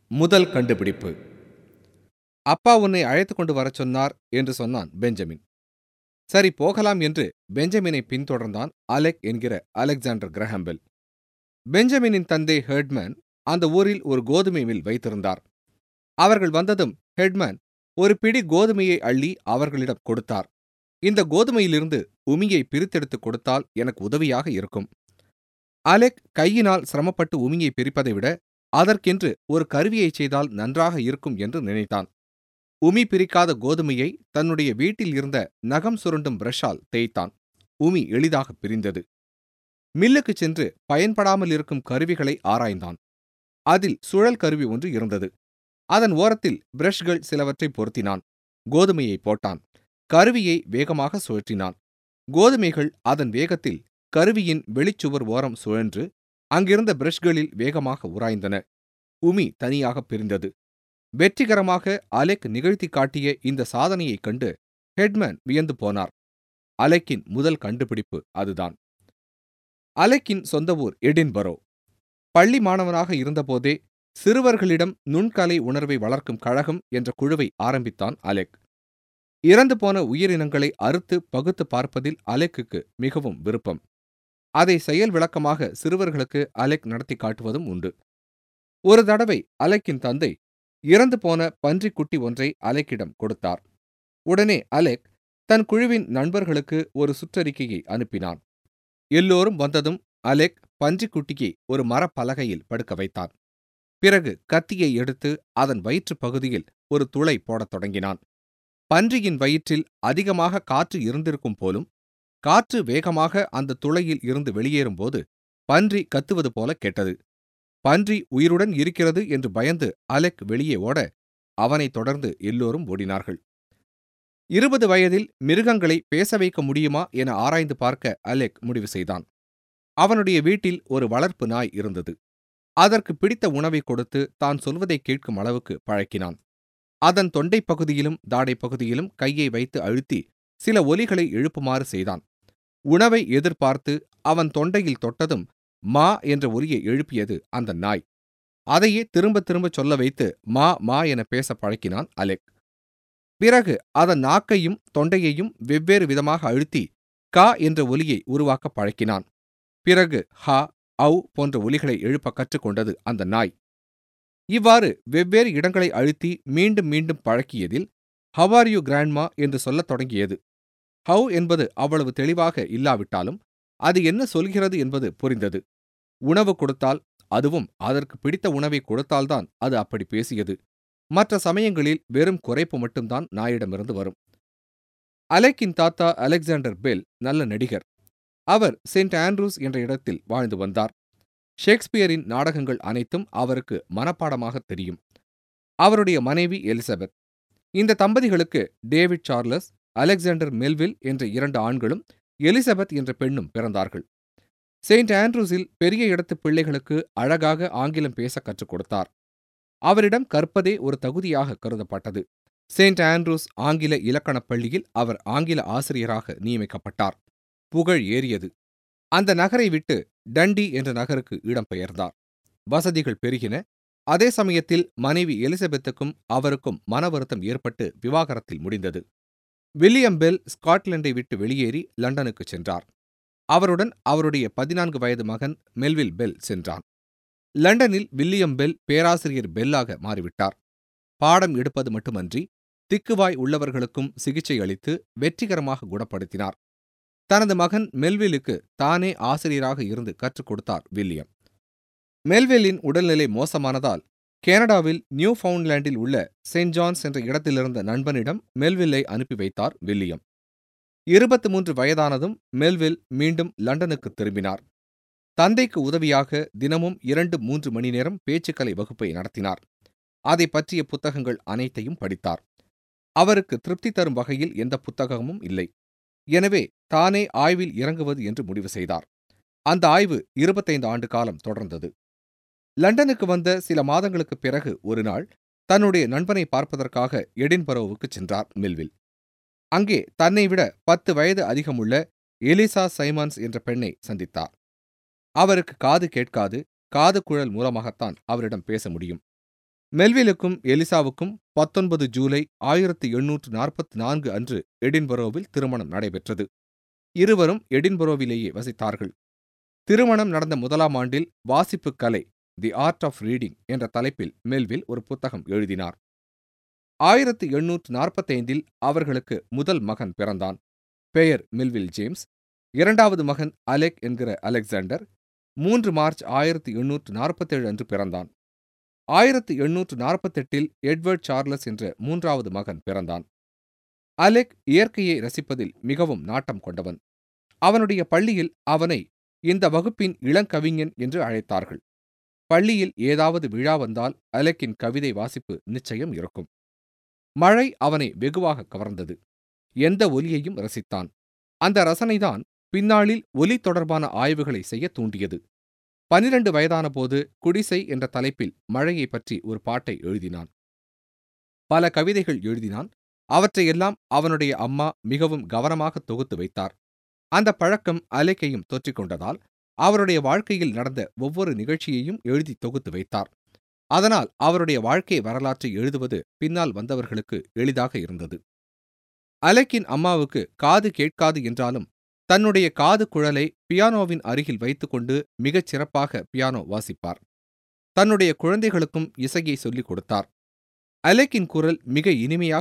முதல் கண்டுபிடிப்பு அப்பா உன்னை அழைத்துக் கொண்டு வரச் சொன்னார் என்று சொன்னான் பெஞ்சமின் சரி போகலாம் என்று பெஞ்சமினை பின்தொடர்ந்தான் அலெக் என்கிற அலெக்சாண்டர் கிரஹாம்பெல் பெஞ்சமினின் தந்தை ஹெர்ட்மேன் அந்த ஊரில் ஒரு கோதுமை மில் வைத்திருந்தார் அவர்கள் வந்ததும் ஹெட்மேன் ஒரு பிடி கோதுமையை அள்ளி அவர்களிடம் கொடுத்தார் இந்த கோதுமையிலிருந்து உமியை பிரித்தெடுத்துக் கொடுத்தால் எனக்கு உதவியாக இருக்கும் அலெக் கையினால் சிரமப்பட்டு உமியை பிரிப்பதை விட அதற்கென்று ஒரு கருவியைச் செய்தால் நன்றாக இருக்கும் என்று நினைத்தான் உமி பிரிக்காத கோதுமையை தன்னுடைய வீட்டில் இருந்த நகம் சுருண்டும் பிரஷால் தேய்த்தான் உமி எளிதாக பிரிந்தது மில்லுக்குச் சென்று பயன்படாமல் இருக்கும் கருவிகளை ஆராய்ந்தான் அதில் சுழல் கருவி ஒன்று இருந்தது அதன் ஓரத்தில் பிரஷ்கள் சிலவற்றை பொருத்தினான் கோதுமையை போட்டான் கருவியை வேகமாக சுழற்றினான் கோதுமைகள் அதன் வேகத்தில் கருவியின் வெளிச்சுவர் ஓரம் சுழன்று அங்கிருந்த பிரஷ்களில் வேகமாக உராய்ந்தன உமி தனியாக பிரிந்தது வெற்றிகரமாக அலெக் நிகழ்த்தி காட்டிய இந்த சாதனையைக் கண்டு ஹெட்மேன் வியந்து போனார் அலெக்கின் முதல் கண்டுபிடிப்பு அதுதான் அலெக்கின் சொந்த ஊர் எடின்பரோ பள்ளி மாணவனாக இருந்தபோதே சிறுவர்களிடம் நுண்கலை உணர்வை வளர்க்கும் கழகம் என்ற குழுவை ஆரம்பித்தான் அலெக் இறந்து போன உயிரினங்களை அறுத்து பகுத்து பார்ப்பதில் அலெக்குக்கு மிகவும் விருப்பம் அதை செயல் விளக்கமாக சிறுவர்களுக்கு அலெக் நடத்தி காட்டுவதும் உண்டு ஒரு தடவை அலெக்கின் தந்தை இறந்து போன பன்றிக்குட்டி ஒன்றை அலெக்கிடம் கொடுத்தார் உடனே அலெக் தன் குழுவின் நண்பர்களுக்கு ஒரு சுற்றறிக்கையை அனுப்பினான் எல்லோரும் வந்ததும் அலெக் பன்றிக்குட்டியை ஒரு மரப்பலகையில் படுக்க வைத்தான் பிறகு கத்தியை எடுத்து அதன் வயிற்றுப் பகுதியில் ஒரு துளை போடத் தொடங்கினான் பன்றியின் வயிற்றில் அதிகமாக காற்று இருந்திருக்கும் போலும் காற்று வேகமாக அந்த துளையில் இருந்து வெளியேறும்போது பன்றி கத்துவது போல கேட்டது பன்றி உயிருடன் இருக்கிறது என்று பயந்து அலெக் வெளியே ஓட அவனைத் தொடர்ந்து எல்லோரும் ஓடினார்கள் இருபது வயதில் மிருகங்களை பேச வைக்க முடியுமா என ஆராய்ந்து பார்க்க அலெக் முடிவு செய்தான் அவனுடைய வீட்டில் ஒரு வளர்ப்பு நாய் இருந்தது அதற்கு பிடித்த உணவை கொடுத்து தான் சொல்வதை கேட்கும் அளவுக்கு பழக்கினான் அதன் தொண்டைப் பகுதியிலும் தாடைப் பகுதியிலும் கையை வைத்து அழுத்தி சில ஒலிகளை எழுப்புமாறு செய்தான் உணவை எதிர்பார்த்து அவன் தொண்டையில் தொட்டதும் மா என்ற ஒலியை எழுப்பியது அந்த நாய் அதையே திரும்ப திரும்ப சொல்ல வைத்து மா மா என பேச பழக்கினான் அலெக் பிறகு அதன் நாக்கையும் தொண்டையையும் வெவ்வேறு விதமாக அழுத்தி கா என்ற ஒலியை உருவாக்க பழக்கினான் பிறகு ஹா ஔ போன்ற ஒலிகளை எழுப்ப கற்றுக்கொண்டது அந்த நாய் இவ்வாறு வெவ்வேறு இடங்களை அழுத்தி மீண்டும் மீண்டும் பழக்கியதில் ஹவ் ஆர் யூ கிராண்ட்மா என்று சொல்லத் தொடங்கியது ஹவ் என்பது அவ்வளவு தெளிவாக இல்லாவிட்டாலும் அது என்ன சொல்கிறது என்பது புரிந்தது உணவு கொடுத்தால் அதுவும் அதற்கு பிடித்த உணவை கொடுத்தால்தான் அது அப்படி பேசியது மற்ற சமயங்களில் வெறும் குறைப்பு மட்டும்தான் நாயிடமிருந்து வரும் அலெக்கின் தாத்தா அலெக்சாண்டர் பெல் நல்ல நடிகர் அவர் செயின்ட் ஆண்ட்ரூஸ் என்ற இடத்தில் வாழ்ந்து வந்தார் ஷேக்ஸ்பியரின் நாடகங்கள் அனைத்தும் அவருக்கு மனப்பாடமாக தெரியும் அவருடைய மனைவி எலிசபெத் இந்த தம்பதிகளுக்கு டேவிட் சார்லஸ் அலெக்சாண்டர் மெல்வில் என்ற இரண்டு ஆண்களும் எலிசபெத் என்ற பெண்ணும் பிறந்தார்கள் செயின்ட் ஆண்ட்ரூஸில் பெரிய இடத்து பிள்ளைகளுக்கு அழகாக ஆங்கிலம் பேச கற்றுக் கொடுத்தார் அவரிடம் கற்பதே ஒரு தகுதியாக கருதப்பட்டது செயின்ட் ஆண்ட்ரூஸ் ஆங்கில இலக்கணப் பள்ளியில் அவர் ஆங்கில ஆசிரியராக நியமிக்கப்பட்டார் புகழ் ஏறியது அந்த நகரை விட்டு டண்டி என்ற நகருக்கு இடம்பெயர்ந்தார் வசதிகள் பெருகின அதே சமயத்தில் மனைவி எலிசபெத்துக்கும் அவருக்கும் மன வருத்தம் ஏற்பட்டு விவாகரத்தில் முடிந்தது வில்லியம் பெல் ஸ்காட்லாண்டை விட்டு வெளியேறி லண்டனுக்கு சென்றார் அவருடன் அவருடைய பதினான்கு வயது மகன் மெல்வில் பெல் சென்றான் லண்டனில் வில்லியம் பெல் பேராசிரியர் பெல்லாக மாறிவிட்டார் பாடம் எடுப்பது மட்டுமன்றி திக்குவாய் உள்ளவர்களுக்கும் சிகிச்சை அளித்து வெற்றிகரமாக குணப்படுத்தினார் தனது மகன் மெல்விலுக்கு தானே ஆசிரியராக இருந்து கற்றுக் கொடுத்தார் வில்லியம் மெல்வில்லின் உடல்நிலை மோசமானதால் கனடாவில் நியூ ஃபவுண்ட்லேண்டில் உள்ள செயின்ட் ஜான்ஸ் என்ற இடத்திலிருந்த நண்பனிடம் மெல்வில்லை அனுப்பி வைத்தார் வில்லியம் இருபத்தி மூன்று வயதானதும் மெல்வில் மீண்டும் லண்டனுக்கு திரும்பினார் தந்தைக்கு உதவியாக தினமும் இரண்டு மூன்று மணி நேரம் பேச்சுக்கலை வகுப்பை நடத்தினார் அதை பற்றிய புத்தகங்கள் அனைத்தையும் படித்தார் அவருக்கு திருப்தி தரும் வகையில் எந்த புத்தகமும் இல்லை எனவே தானே ஆய்வில் இறங்குவது என்று முடிவு செய்தார் அந்த ஆய்வு இருபத்தைந்து ஆண்டு காலம் தொடர்ந்தது லண்டனுக்கு வந்த சில மாதங்களுக்குப் பிறகு ஒரு நாள் தன்னுடைய நண்பனை பார்ப்பதற்காக எடின்பரோவுக்கு சென்றார் மில்வில் அங்கே தன்னை விட பத்து வயது அதிகமுள்ள எலிசா சைமன்ஸ் என்ற பெண்ணை சந்தித்தார் அவருக்கு காது கேட்காது காது குழல் மூலமாகத்தான் அவரிடம் பேச முடியும் மெல்விலுக்கும் எலிசாவுக்கும் பத்தொன்பது ஜூலை ஆயிரத்தி எண்ணூற்று நாற்பத்தி நான்கு அன்று எடின்பரோவில் திருமணம் நடைபெற்றது இருவரும் எடின்பரோவிலேயே வசித்தார்கள் திருமணம் நடந்த முதலாம் ஆண்டில் வாசிப்பு கலை தி ஆர்ட் ஆஃப் ரீடிங் என்ற தலைப்பில் மெல்வில் ஒரு புத்தகம் எழுதினார் ஆயிரத்தி எண்ணூற்று நாற்பத்தைந்தில் அவர்களுக்கு முதல் மகன் பிறந்தான் பெயர் மில்வில் ஜேம்ஸ் இரண்டாவது மகன் அலெக் என்கிற அலெக்சாண்டர் மூன்று மார்ச் ஆயிரத்தி எண்ணூற்று நாற்பத்தேழு அன்று பிறந்தான் ஆயிரத்தி எண்ணூற்று நாற்பத்தெட்டில் எட்வர்ட் சார்லஸ் என்ற மூன்றாவது மகன் பிறந்தான் அலெக் இயற்கையை ரசிப்பதில் மிகவும் நாட்டம் கொண்டவன் அவனுடைய பள்ளியில் அவனை இந்த வகுப்பின் இளங்கவிஞன் என்று அழைத்தார்கள் பள்ளியில் ஏதாவது விழா வந்தால் அலெக்கின் கவிதை வாசிப்பு நிச்சயம் இருக்கும் மழை அவனை வெகுவாக கவர்ந்தது எந்த ஒலியையும் ரசித்தான் அந்த ரசனைதான் பின்னாளில் ஒலி தொடர்பான ஆய்வுகளை செய்ய தூண்டியது பனிரண்டு வயதான போது குடிசை என்ற தலைப்பில் மழையை பற்றி ஒரு பாட்டை எழுதினான் பல கவிதைகள் எழுதினான் அவற்றையெல்லாம் அவனுடைய அம்மா மிகவும் கவனமாக தொகுத்து வைத்தார் அந்த பழக்கம் அலைக்கையும் தொற்றிக்கொண்டதால் அவருடைய வாழ்க்கையில் நடந்த ஒவ்வொரு நிகழ்ச்சியையும் எழுதி தொகுத்து வைத்தார் அதனால் அவருடைய வாழ்க்கை வரலாற்றை எழுதுவது பின்னால் வந்தவர்களுக்கு எளிதாக இருந்தது அலெக்கின் அம்மாவுக்கு காது கேட்காது என்றாலும் தன்னுடைய காது குழலை பியானோவின் அருகில் வைத்துக்கொண்டு மிகச் சிறப்பாக பியானோ வாசிப்பார் தன்னுடைய குழந்தைகளுக்கும் இசையை சொல்லிக் கொடுத்தார் அலெக்கின் குரல் மிக இனிமையாக